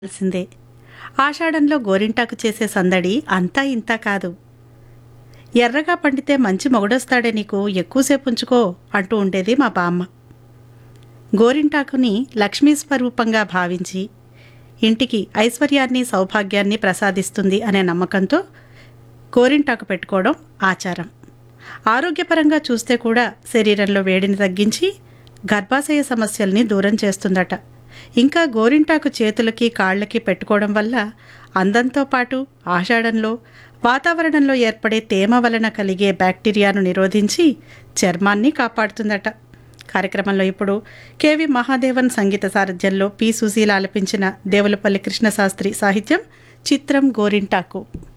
తెలిసిందే ఆషాఢంలో గోరింటాకు చేసే సందడి అంతా ఇంతా కాదు ఎర్రగా పండితే మంచి మొగుడొస్తాడే నీకు ఎక్కువసేపు ఉంచుకో అంటూ ఉండేది మా బామ్మ గోరింటాకుని లక్ష్మీ స్వరూపంగా భావించి ఇంటికి ఐశ్వర్యాన్ని సౌభాగ్యాన్ని ప్రసాదిస్తుంది అనే నమ్మకంతో గోరింటాకు పెట్టుకోవడం ఆచారం ఆరోగ్యపరంగా చూస్తే కూడా శరీరంలో వేడిని తగ్గించి గర్భాశయ సమస్యల్ని దూరం చేస్తుందట ఇంకా గోరింటాకు చేతులకి కాళ్ళకి పెట్టుకోవడం వల్ల అందంతో పాటు ఆషాఢంలో వాతావరణంలో ఏర్పడే తేమ వలన కలిగే బ్యాక్టీరియాను నిరోధించి చర్మాన్ని కాపాడుతుందట కార్యక్రమంలో ఇప్పుడు కేవి మహాదేవన్ సంగీత సారథ్యంలో పి సుశీల ఆలపించిన దేవులపల్లి కృష్ణశాస్త్రి సాహిత్యం చిత్రం గోరింటాకు